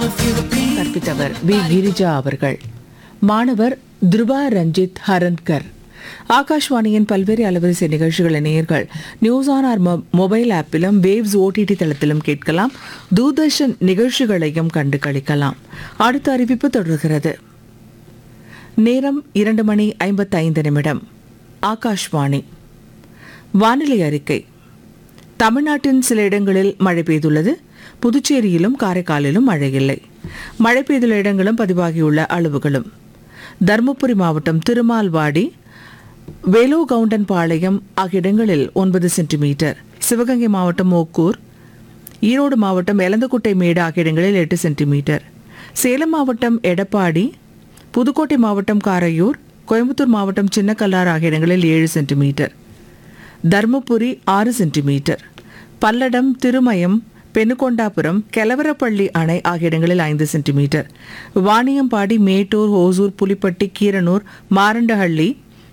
கற்பித்தவர் we Girija அவர்கள் மாணவர் துருவா ரஞ்சித் ஹரன்கர் ஆகாஷ்வாணியின் பல்வேறு அலைவரிசை நிகழ்ச்சிகளை நேயர்கள் நியூஸ் ஆன் ஆர் மொபைல் ஆப்பிலும் வேவ்ஸ் ஓடிடி தளத்திலும் கேட்கலாம் தூர்தர்ஷன் நிகழ்ச்சிகளையும் கண்டு களிக்கலாம் அடுத்த அறிவிப்பு தொடர்கிறது நேரம் இரண்டு மணி ஐம்பத்தைந்து நிமிடம் ஆகாஷ்வாணி வானிலை அறிக்கை தமிழ்நாட்டின் சில இடங்களில் மழை பெய்துள்ளது புதுச்சேரியிலும் காரைக்காலிலும் மழை இல்லை மழை பெய்துள்ள இடங்களும் பதிவாகியுள்ள அளவுகளும் தருமபுரி மாவட்டம் திருமால்வாடி வேலோகவுண்டன்பாளையம் ஆகிய இடங்களில் ஒன்பது சென்டிமீட்டர் சிவகங்கை மாவட்டம் ஓக்கூர் ஈரோடு மாவட்டம் எலந்தக்குட்டை மேடு ஆகிய இடங்களில் எட்டு சென்டிமீட்டர் சேலம் மாவட்டம் எடப்பாடி புதுக்கோட்டை மாவட்டம் காரையூர் கோயம்புத்தூர் மாவட்டம் சின்னக்கல்லார் ஆகிய இடங்களில் ஏழு சென்டிமீட்டர் தர்மபுரி ஆறு சென்டிமீட்டர் பல்லடம் திருமயம் பெனுகொண்டாபுரம் கெலவரப்பள்ளி அணை ஆகிய இடங்களில் ஐந்து centimetre Vaniyambadi Mettur Hosur Pulipatti Keeranur Marandahalli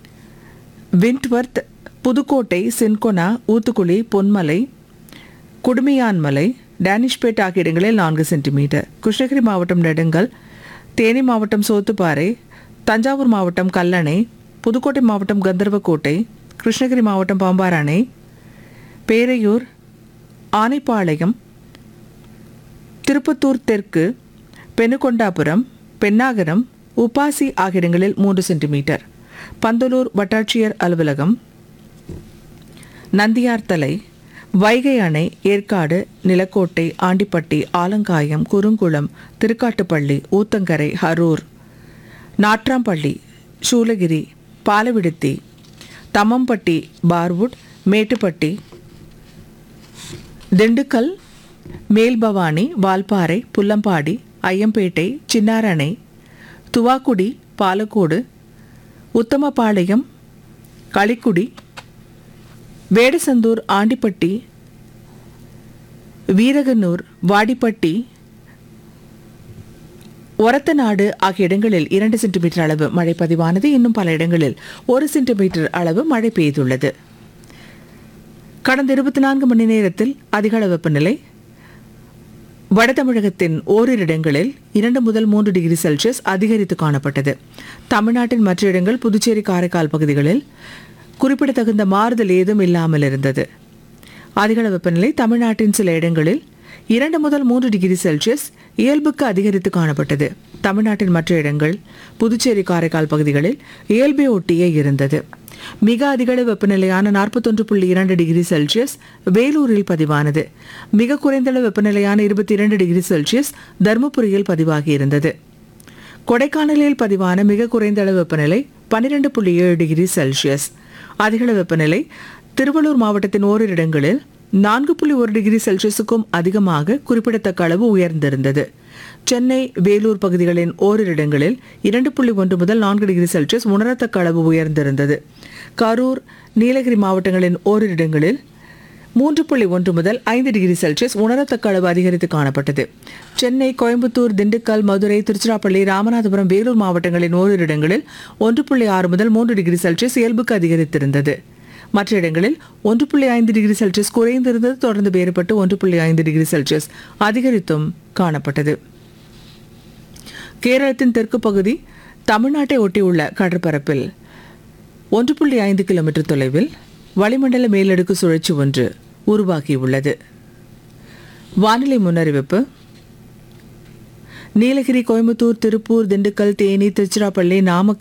Wentworth Pudukkottai Cinchona Uthukuli Ponmalai Kudumiyanmalai Danishpet ஆகிய இடங்களில் நான்கு சென்டிமீட்டர் கிருஷ்ணகிரி மாவட்டம் நெடுங்கல் தேனி மாவட்டம் சோத்துப்பாறை தஞ்சாவூர் மாவட்டம் கல்லணை புதுக்கோட்டை மாவட்டம் கந்தர்வக்கோட்டை கிருஷ்ணகிரி மாவட்டம் பாம்பார் பேரையூர் ஆனைப்பாளையம் திருப்பத்தூர் தெற்கு பெனுகொண்டாபுரம் பென்னாகரம் உப்பாசி ஆகிய இடங்களில் மூன்று சென்டிமீட்டர் பந்தலூர் வட்டாட்சியர் அலுவலகம் நந்தியார்த்தலை வைகை அணை ஏற்காடு நிலக்கோட்டை ஆண்டிப்பட்டி ஆலங்காயம் குறுங்குளம் திருக்காட்டுப்பள்ளி ஊத்தங்கரை அரூர் நாட்ராம்பள்ளி சூளகிரி பாலவிடுத்தி தம்மம்பட்டி பார்வுட் மேட்டுப்பட்டி திண்டுக்கல் மேல்பவானி வால்பாறை புல்லம்பாடி ஐயம்பேட்டை சின்னாரணை துவாக்குடி பாலக்கோடு உத்தமபாளையம் களிக்குடி வேடசந்தூர் ஆண்டிப்பட்டி வீரகனூர் வாடிப்பட்டி ஒரத்தநாடு ஆகிய இடங்களில் இரண்டு சென்டிமீட்டர் அளவு மழை பதிவானது இன்னும் பல இடங்களில் ஒரு சென்டிமீட்டர் அளவு மழை பெய்துள்ளது கடந்த இருபத்தி நான்கு மணி நேரத்தில் அதிகள வெப்பநிலை வட தமிழகத்தின் ஓரிரு இடங்களில் இரண்டு முதல் மூன்று டிகிரி செல்சியஸ் அதிகரித்து காணப்பட்டது தமிழ்நாட்டின் மற்ற இடங்கள் புதுச்சேரி காரைக்கால் பகுதிகளில் குறிப்பிடத்தகுந்த மாறுதல் ஏதும் இல்லாமல் இருந்தது அதிகள வெப்பநிலை தமிழ்நாட்டின் சில இடங்களில் இரண்டு முதல் மூன்று டிகிரி செல்சியஸ் இயல்புக்கு அதிகரித்து காணப்பட்டது தமிழ்நாட்டின் மற்ற இடங்கள் புதுச்சேரி காரைக்கால் பகுதிகளில் இயல்பை ஒட்டியே இருந்தது மிக அதிகளவு வெப்பநிலையான நாற்பத்தொன்று புள்ளி இரண்டு டிகிரி செல்சியஸ் வேலூரில் பதிவானது மிக குறைந்தளவு வெப்பநிலையான இருபத்தி இரண்டு டிகிரி செல்சியஸ் தருமபுரியில் பதிவாகியிருந்தது கொடைக்கானலில் பதிவான மிக குறைந்த அளவு வெப்பநிலை பன்னிரண்டு புள்ளி ஏழு டிகிரி செல்சியஸ் அதிகள வெப்பநிலை திருவள்ளூர் மாவட்டத்தின் ஓரிரு இடங்களில் நான்கு புள்ளி ஒரு டிகிரி செல்சியஸுக்கும் அதிகமாக குறிப்பிடத்தக்க அளவு உயர்ந்திருந்தது சென்னை வேலூர் பகுதிகளின் ஓரிரு இடங்களில் இரண்டு புள்ளி ஒன்று முதல் நான்கு டிகிரி செல்சியஸ் உணரத்தக்க அளவு உயர்ந்திருந்தது கரூர் நீலகிரி மாவட்டங்களின் ஓரிரு இடங்களில் மூன்று புள்ளி ஒன்று முதல் ஐந்து டிகிரி செல்சியஸ் உணரத்தக்க அளவு அதிகரித்து காணப்பட்டது சென்னை கோயம்புத்தூர் திண்டுக்கல் மதுரை திருச்சிராப்பள்ளி ராமநாதபுரம் வேலூர் மாவட்டங்களின் ஓரிரு இடங்களில் ஒன்று புள்ளி ஆறு முதல் மூன்று டிகிரி செல்சியஸ் இயல்புக்கு அதிகரித்திருந்தது மற்ற இடங்களில் ஒன்று புள்ளி ஐந்து டிகிரி செல்சியஸ் குறைந்திருந்தது தொடர்ந்து வேறுபட்டு ஒன்று புள்ளி ஐந்து டிகிரி செல்சியஸ் அதிகரித்தும் காணப்பட்டது கேரளத்தின் தெற்கு பகுதி தமிழ்நாட்டை ஒட்டியுள்ள கடற்பரப்பில் ஒன்று புள்ளி ஐந்து கிலோமீட்டர் தொலைவில் வளிமண்டல மேலடுக்கு சுழற்சி ஒன்று உருவாகியுள்ளது வானிலை முன்னறிவிப்பு நீலகிரி கோயம்புத்தூர் திருப்பூர் திண்டுக்கல் தேனி திருச்சிராப்பள்ளி நாமக்கல்